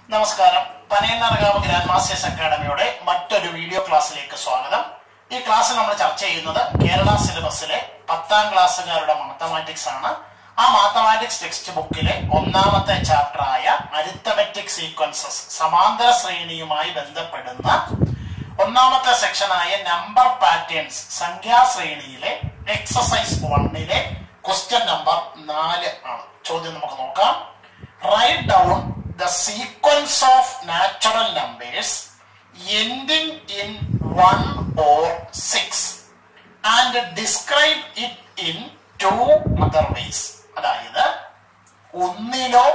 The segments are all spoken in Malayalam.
നമസ്കാരം പനയന്നറകാവ് ഗ്രാൻഡ് മാസ്റ്റേഴ്സ് അക്കാഡമിയുടെ മറ്റൊരു വീഡിയോ ക്ലാസ്സിലേക്ക് സ്വാഗതം ഈ ക്ലാസ്സിൽ നമ്മൾ ചർച്ച ചെയ്യുന്നത് കേരള സിലബസിലെ പത്താം ക്ലാസ്സുകാരുടെ മാത്തമാറ്റിക്സ് ആണ് ആ മാത്തമാറ്റിക്സ് ടെക്സ്റ്റ് ബുക്കിലെ ഒന്നാമത്തെ ചാപ്റ്റർ ആയ അരിത്തമെറ്റിക് സീക്വൻസസ് സമാന്തര ശ്രേണിയുമായി ബന്ധപ്പെടുന്ന ഒന്നാമത്തെ സെക്ഷനായ നമ്പർ പാറ്റേൺസ് സംഖ്യാശ്രേണിയിലെ എക്സസൈസ് വണ്ണിലെ ക്വസ്റ്റ്യൻ നമ്പർ നാല് ആണ് ചോദ്യം നമുക്ക് നോക്കാം write down the sequence of natural numbers ending in one or six and describe it in two other ways അതായത് ഒന്നിലോ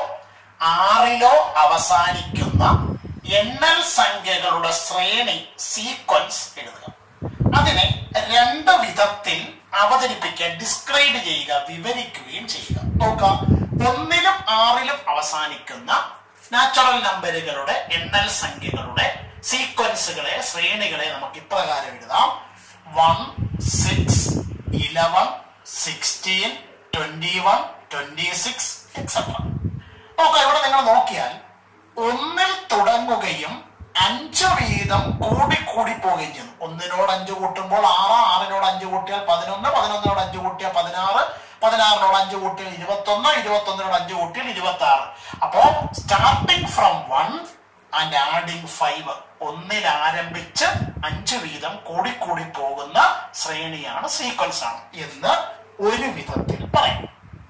ആറിലോ അവസാനിക്കുന്ന എണ്ണൽ സംഖ്യകളുടെ ശ്രേണി സീക്വൻസ് എഴുതുക അതിനെ രണ്ട് വിധത്തിൽ അവതരിപ്പിക്കുക ഡിസ്ക്രൈബ് ചെയ്യുക വിവരിക്കുകയും ചെയ്യുക നോക്കാം ഒന്നിലും ആറിലും അവസാനിക്കുന്ന നാച്ചുറൽ നമ്പറുകളുടെ എണ്ണൽ സംഖ്യകളുടെ സീക്വൻസുകളെ ശ്രേണികളെ നമുക്ക് ഇപ്രകാരം എഴുതാം one six eleven sixteen twenty one twenty six etcetera നോക്കാം ഇവിടെ നിങ്ങൾ നോക്കിയാൽ ഒന്നിൽ തുടങ്ങുകയും അഞ്ച് വീതം കൂടി കൂടി പോവുകയും ചെയ്യുന്നു ഒന്നിനോട് അഞ്ച് കൂട്ടുമ്പോൾ ആറ് ആറിനോട് അഞ്ച് കൂട്ടിയാൽ പതിനൊന്ന് പതിനൊന്നിനോട് അഞ്ച് കൂട്ടിയാൽ പതിനാറ് പതിനാറിനോട് അഞ്ച് കൂട്ടിയാൽ ഇരുപത്തൊന്ന് ഇരുപത്തൊന്നിനോട് അഞ്ച് കൂട്ടിയാൽ ഇരുപത്തി ആറ് അപ്പോ starting from one and adding five ഒന്നിൽ ആരംഭിച്ച് അഞ്ച് വീതം കൂടി കൂടി പോകുന്ന ശ്രേണിയാണ് സീക്വൻസ് ആണ് എന്ന് ഒരു വിധത്തിൽ പറയും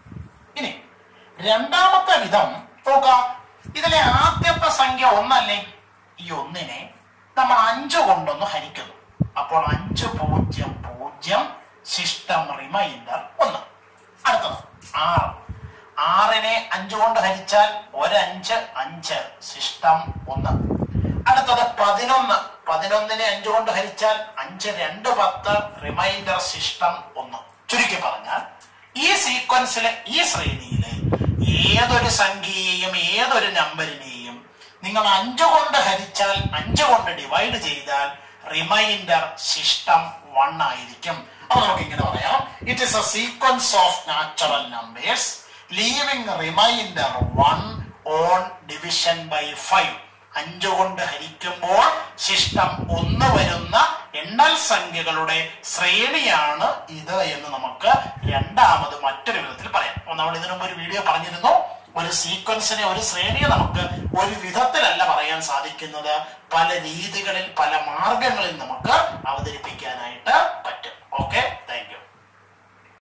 ഇനി രണ്ടാമത്തെ വിധം നോക്കാം ഇതിലെ ആദ്യത്തെ സംഖ്യ ഒന്നല്ലേ ഈ ഒന്നിനെ നമ്മൾ അഞ്ച് കൊണ്ടൊന്ന് ഹരിക്കുന്നു അപ്പോൾ അഞ്ച് പൂജ്യം പൂജ്യം ശിഷ്ടം റിമൈൻഡർ ഒന്ന് അടുത്തത് ആറ് ആറിനെ അഞ്ച് കൊണ്ട് ഹരിച്ചാൽ ഒരഞ്ച് അഞ്ച് ശിഷ്ടം ഒന്ന് അടുത്തത് പതിനൊന്ന് പതിനൊന്നിനെ അഞ്ച് കൊണ്ട് ഹരിച്ചാൽ അഞ്ച് രണ്ട് പത്ത് റിമൈൻഡർ ശിഷ്ടം ഒന്ന് ചുരുക്കി പറഞ്ഞാൽ ഈ സീക്വൻസിലെ ഈ ശ്രേണിയിലെ ഏതൊരു സംഖ്യയെയും ഏതൊരു നമ്പറിനെയും നിങ്ങൾ അഞ്ച് കൊണ്ട് ഹരിച്ചാൽ അഞ്ച് കൊണ്ട് ഡിവൈഡ് ചെയ്താൽ റിമൈൻഡർ ശിഷ്ടം വൺ ആയിരിക്കും അപ്പൊ നമുക്ക് ഇങ്ങനെ പറയാം it is a sequence of natural numbers leaving remainder one on division by five അഞ്ചു കൊണ്ട് ഹരിക്കുമ്പോൾ ശിഷ്ടം ഒന്ന് വരുന്ന എണ്ണൽ സംഖ്യകളുടെ ശ്രേണിയാണ് ഇത് എന്ന് നമുക്ക് രണ്ടാമത് മറ്റൊരു വിധത്തിൽ പറയാം അപ്പൊ നമ്മൾ ഇതിനു മുമ്പ് ഒരു വീഡിയോ പറഞ്ഞിരുന്നു ഒരു സീക്വൻസിനെ ഒരു ശ്രേണിയെ നമുക്ക് ഒരു വിധത്തിലല്ല പറയാൻ സാധിക്കുന്നത് പല രീതികളിൽ പല മാർഗങ്ങളിൽ നമുക്ക് അവതരിപ്പിക്കാനായിട്ട് പറ്റും ഓക്കെ